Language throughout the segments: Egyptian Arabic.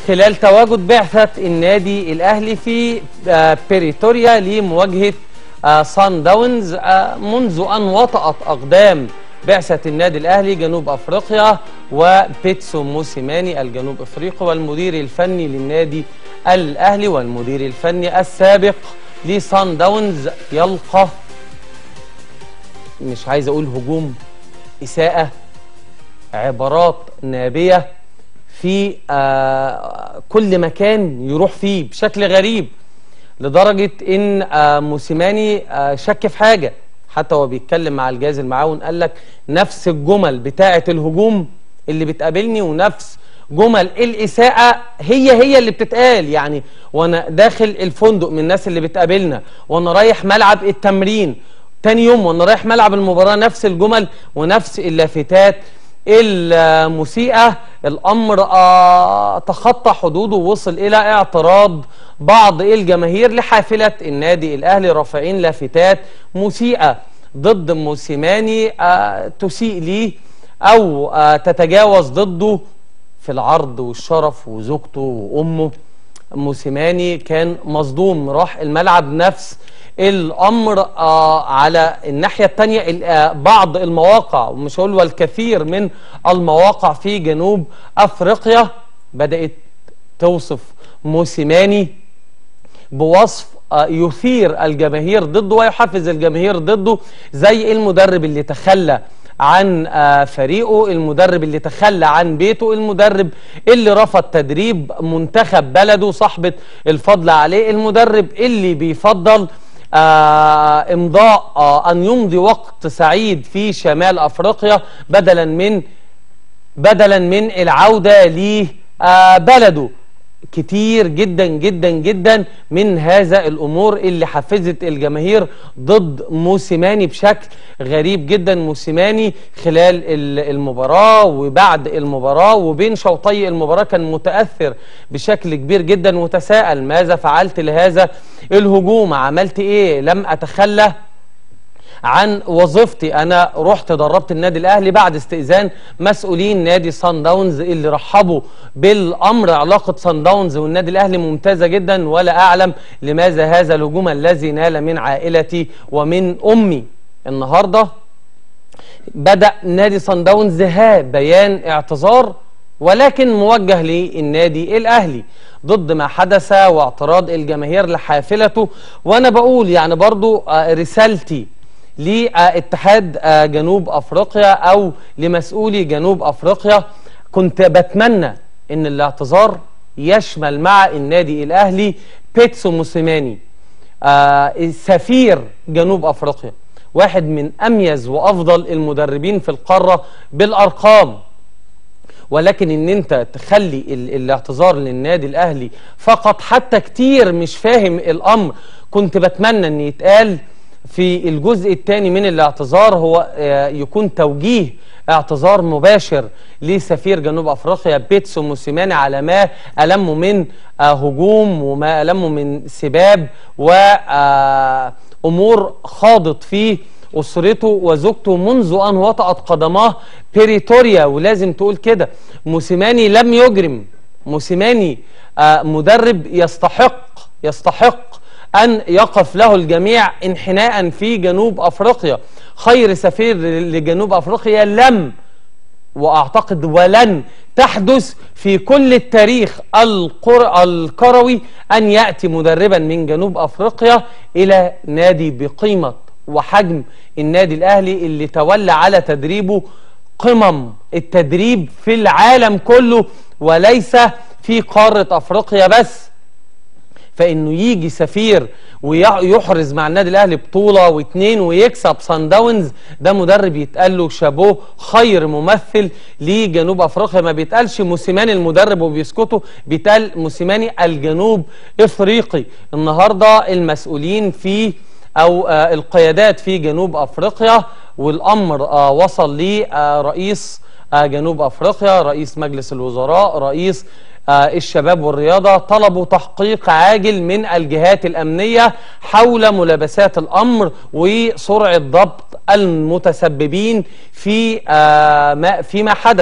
خلال تواجد بعثة النادي الأهلي في آه، بريتوريا لمواجهة آه، سان داونز آه، منذ أن وطأت أقدام بعثة النادي الأهلي جنوب أفريقيا وبيتسو موسيماني الجنوب أفريقي والمدير الفني للنادي الأهلي والمدير الفني السابق لسان داونز يلقى مش عايز أقول هجوم إساءة عبارات نابية في آه كل مكان يروح فيه بشكل غريب لدرجة ان آه موسيماني آه شك في حاجة حتى هو بيتكلم مع الجهاز المعاون قال لك نفس الجمل بتاعة الهجوم اللي بتقابلني ونفس جمل الإساءة هي هي اللي بتتقال يعني وانا داخل الفندق من الناس اللي بتقابلنا وانا رايح ملعب التمرين تاني يوم وانا رايح ملعب المباراة نفس الجمل ونفس اللافتات المسيئة الأمر آه تخطى حدوده ووصل إلى اعتراض بعض الجماهير لحافلة النادي الأهلي رافعين لافتات مسيئة ضد موسيماني آه تسيء ليه أو آه تتجاوز ضده في العرض والشرف وزوجته وأمه موسيماني كان مصدوم راح الملعب نفس الامر آه على الناحيه الثانيه آه بعض المواقع ومش هقول والكثير من المواقع في جنوب افريقيا بدات توصف موسيماني بوصف آه يثير الجماهير ضده ويحفز الجماهير ضده زي المدرب اللي تخلى عن فريقه المدرب اللي تخلى عن بيته المدرب اللي رفض تدريب منتخب بلده صاحبة الفضل عليه المدرب اللي بيفضل آه امضاء آه ان يمضي وقت سعيد في شمال افريقيا بدلا من بدلا من العوده لبلده كتير جدا جدا جدا من هذا الامور اللي حفزت الجماهير ضد موسيماني بشكل غريب جدا موسيماني خلال المباراه وبعد المباراه وبين شوطي المباراه كان متاثر بشكل كبير جدا وتساءل ماذا فعلت لهذا الهجوم عملت ايه لم اتخلى عن وظيفتي انا رحت دربت النادي الاهلي بعد استئذان مسؤولين نادي سان داونز اللي رحبوا بالامر علاقه سان داونز والنادي الاهلي ممتازه جدا ولا اعلم لماذا هذا الهجوم الذي نال من عائلتي ومن امي النهارده بدا نادي سان داونز ها بيان اعتذار ولكن موجه للنادي الاهلي ضد ما حدث واعتراض الجماهير لحافلته وانا بقول يعني برضو رسالتي لاتحاد جنوب افريقيا او لمسؤولي جنوب افريقيا كنت بتمنى ان الاعتذار يشمل مع النادي الاهلي بيتسو موسيماني سفير جنوب افريقيا واحد من اميز وافضل المدربين في القاره بالارقام ولكن ان انت تخلي الاعتذار للنادي الاهلي فقط حتى كتير مش فاهم الامر كنت بتمنى ان يتقال في الجزء الثاني من الاعتذار هو يكون توجيه اعتذار مباشر لسفير جنوب افريقيا بيتسو موسيماني على ما المه من هجوم وما المه من سباب وامور خاضت فيه اسرته وزوجته منذ ان وطأت قدماه بريتوريا ولازم تقول كده موسيماني لم يجرم موسيماني مدرب يستحق يستحق أن يقف له الجميع انحناء في جنوب أفريقيا خير سفير لجنوب أفريقيا لم وأعتقد ولن تحدث في كل التاريخ الكروي أن يأتي مدربا من جنوب أفريقيا إلى نادي بقيمة وحجم النادي الأهلي اللي تولى على تدريبه قمم التدريب في العالم كله وليس في قارة أفريقيا بس فانه يجي سفير ويحرز مع النادي الاهلي بطوله واثنين ويكسب سان داونز ده مدرب يتقال له شابوه خير ممثل لجنوب افريقيا ما بيتقالش موسيماني المدرب وبيسكتوا بيتقال موسيماني الجنوب افريقي النهارده المسؤولين في او آه القيادات في جنوب افريقيا والامر آه وصل لرئيس آه جنوب افريقيا رئيس مجلس الوزراء رئيس الشباب والرياضة طلبوا تحقيق عاجل من الجهات الأمنية حول ملابسات الأمر وسرعة ضبط المتسببين في ما فيما حدث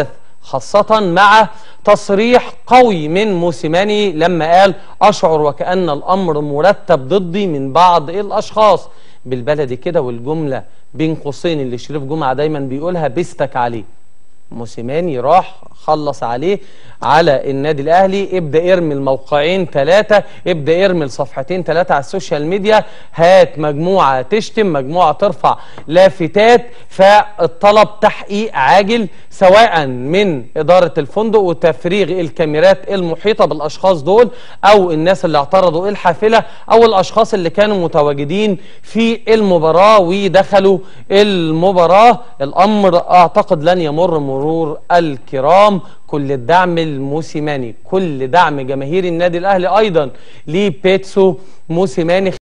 خاصة مع تصريح قوي من موسيماني لما قال أشعر وكأن الأمر مرتب ضدي من بعض الأشخاص بالبلدي كده والجملة بين قوسين اللي شريف جمعة دايما بيقولها بستك عليه موسيماني راح خلص عليه على النادي الاهلي ابدا ارمي الموقعين ثلاثه ابدا ارمي الصفحتين ثلاثه على السوشيال ميديا هات مجموعه تشتم مجموعه ترفع لافتات فالطلب تحقيق عاجل سواء من اداره الفندق وتفريغ الكاميرات المحيطه بالاشخاص دول او الناس اللي اعترضوا الحافله او الاشخاص اللي كانوا متواجدين في المباراه ودخلوا المباراه الامر اعتقد لن يمر مرور الكرام كل الدعم الموسيماني كل دعم جماهير النادي الاهلي ايضا لبيتسو موسيماني